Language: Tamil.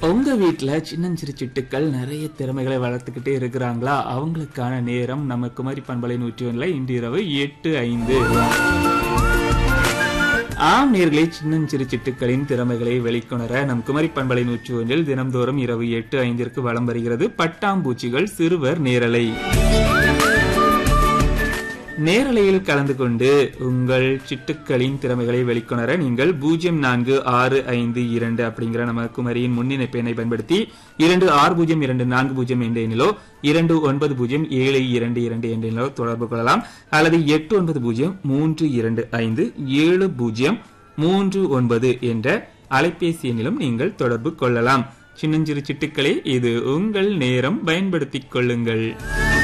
உங்க வீட்ல சின்னஞ்சிறு சிட்டுக்கள் நிறைய திறமைகளை வளர்த்துக்கிட்டே இருக்கிறாங்களா அவங்களுக்கான நேரம் நம்ம குமரி பண்பலை நூற்றி ஒன்றில் இன்று இரவு எட்டு ஐந்து ஆம் நேர்களே சின்னஞ்சிறு சிட்டுக்களின் திறமைகளை வெளிக்கொணர நம் குமரி பண்பலை நூற்றி ஒன்றில் தினம்தோறும் இரவு எட்டு ஐந்திற்கு வலம் வருகிறது பட்டாம்பூச்சிகள் சிறுவர் நேரலை நேரலையில் கலந்து கொண்டு உங்கள் சிட்டுக்களின் திறமைகளை வெளிக்கொணர நீங்கள் பூஜ்ஜியம் நான்கு ஆறு ஐந்து இரண்டு அப்படிங்கிற நம்ம குமரியின் முன்னிணைப்பு எண்ணை பயன்படுத்தி இரண்டு ஆறு பூஜ்ஜியம் இரண்டு நான்கு பூஜ்ஜியம் என்ற எண்ணிலோ இரண்டு ஒன்பது பூஜ்ஜியம் ஏழு இரண்டு இரண்டு என்ற எண்ணிலோ தொடர்பு கொள்ளலாம் அல்லது எட்டு ஒன்பது பூஜ்ஜியம் மூன்று இரண்டு ஐந்து ஏழு பூஜ்ஜியம் மூன்று ஒன்பது என்ற அலைபேசி எண்ணிலும் நீங்கள் தொடர்பு கொள்ளலாம் சின்னஞ்சிறு சிட்டுக்களே இது உங்கள் நேரம் பயன்படுத்திக் கொள்ளுங்கள்